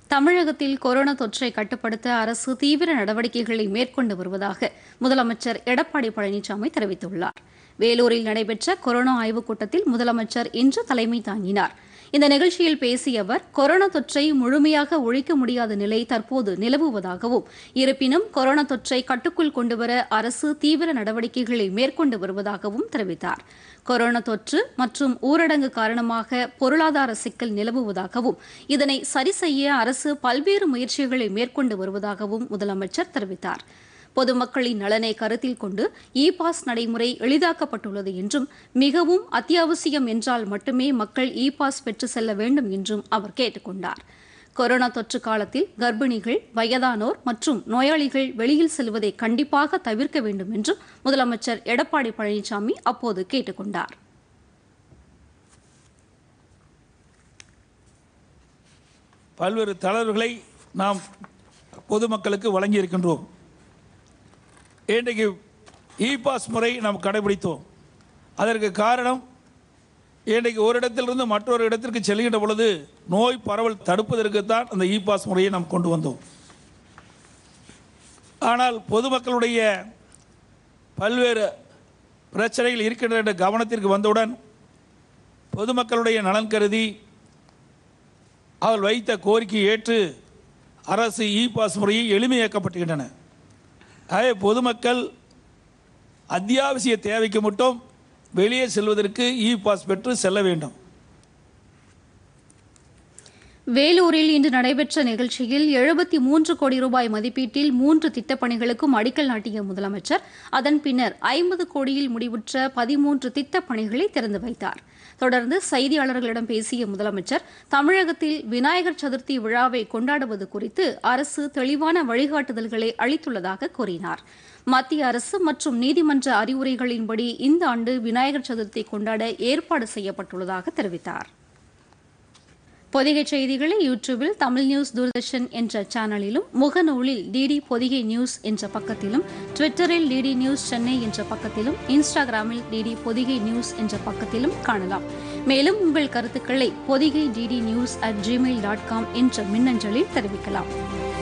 தமிழகத்தில் கொரோனா தொற்றை கட்டுப்படுத்த அரசு தீவிர நடவடிக்கைகளை மேற்கொண்டு வருவதாக முதலமைச்சர் எடப்பாடி பழனிசாமி தெரிவித்துள்ளார் வேலூரில் நடைபெற்ற கொரோனா ஆய்வுக் கூட்டத்தில் முதலமைச்சர் இன்று தலைமை தாங்கினார் இந்த நிகழ்ச்சியில் பேசிய அவர் கொரோனா தொற்றை முழுமையாக ஒழிக்க முடியாத நிலை தற்போது நிலவுவதாகவும் இருப்பினும் கொரோனா தொற்றை கட்டுக்குள் கொண்டுவர அரசு தீவிர நடவடிக்கைகளை மேற்கொண்டு வருவதாகவும் தெரிவித்தார் கொரோனா தொற்று மற்றும் ஊரடங்கு காரணமாக பொருளாதார சிக்கல் நிலவுவதாகவும் இதனை சரி செய்ய அரசு பல்வேறு முயற்சிகளை மேற்கொண்டு வருவதாகவும் முதலமைச்சர் தெரிவித்தார் பொதுமக்களின் நலனை கருத்தில் கொண்டு இ பாஸ் நடைமுறை எளிதாக்கப்பட்டுள்ளது என்றும் மிகவும் அத்தியாவசியம் என்றால் மட்டுமே மக்கள் இ பாஸ் பெற்று செல்ல வேண்டும் என்றும் அவர் கேட்டுக் கொண்டார் கொரோனா தொற்று காலத்தில் கர்ப்பிணிகள் வயதானோர் மற்றும் நோயாளிகள் வெளியில் செல்வதை கண்டிப்பாக தவிர்க்க வேண்டும் என்றும் முதலமைச்சர் எடப்பாடி பழனிசாமி அப்போது கேட்டுக் கொண்டார் பல்வேறு தளர்வுகளை நாம் பொதுமக்களுக்கு வழங்கியிருக்கின்றோம் இன்றைக்கு இ பாஸ் முறை நாம் கடைபிடித்தோம் அதற்கு காரணம் இன்றைக்கு ஒரு இடத்திலிருந்து மற்றொரு இடத்திற்கு செல்கின்ற பொழுது நோய் பரவல் தடுப்பதற்கு தான் அந்த இ பாஸ் முறையை நாம் கொண்டு வந்தோம் ஆனால் பொதுமக்களுடைய பல்வேறு பிரச்சனைகள் இருக்கின்றன என்ற கவனத்திற்கு வந்தவுடன் பொதுமக்களுடைய நலன் கருதி அவர் வைத்த கோரிக்கையை ஏற்று அரசு இ பாஸ் முறையை எளிமையாக்கப்பட்டுகின்றன ஆகவே பொதுமக்கள் அத்தியாவசிய தேவைக்கு மட்டும் வெளியே செல்வதற்கு இ பாஸ் பெற்று செல்ல வேண்டும் வேலூரில் இன்று நடைபெற்ற நிகழ்ச்சியில் எழுபத்தி மூன்று கோடி ரூபாய் மதிப்பீட்டில் மூன்று திட்டப்பணிகளுக்கும் அடிக்கல் நாட்டிய முதலமைச்சர் அதன் பின்னர் ஐம்பது கோடியில் முடிவுற்ற பதிமூன்று திட்டப்பணிகளை திறந்து வைத்தார் தொடர்ந்து செய்தியாளர்களிடம் பேசிய முதலமைச்சர் தமிழகத்தில் விநாயகர் சதுர்த்தி விழாவை கொண்டாடுவது குறித்து அரசு தெளிவான வழிகாட்டுதல்களை அளித்துள்ளதாக கூறினார் மத்திய அரசு மற்றும் நீதிமன்ற அறிவுரைகளின்படி இந்த ஆண்டு விநாயகர் சதுர்த்தி கொண்டாட ஏற்பாடு செய்யப்பட்டுள்ளதாக தெரிவித்தார் பொதிகை செய்திகளை யூடியூபில் தமிழ் நியூஸ் தூர்தர்ஷன் என்ற சேனலிலும் முகநூலில் டிடி பொதிகை நியூஸ் என்ற பக்கத்திலும் ட்விட்டரில் டிடி நியூஸ் சென்னை என்ற பக்கத்திலும் இன்ஸ்டாகிராமில் டிடி பொதிகை நியூஸ் என்ற பக்கத்திலும் காணலாம் மேலும் உங்கள் கருத்துக்களை Podhigai DD news at Gmail dot com என்ற மின்னஞ்சலில் தெரிவிக்கலாம்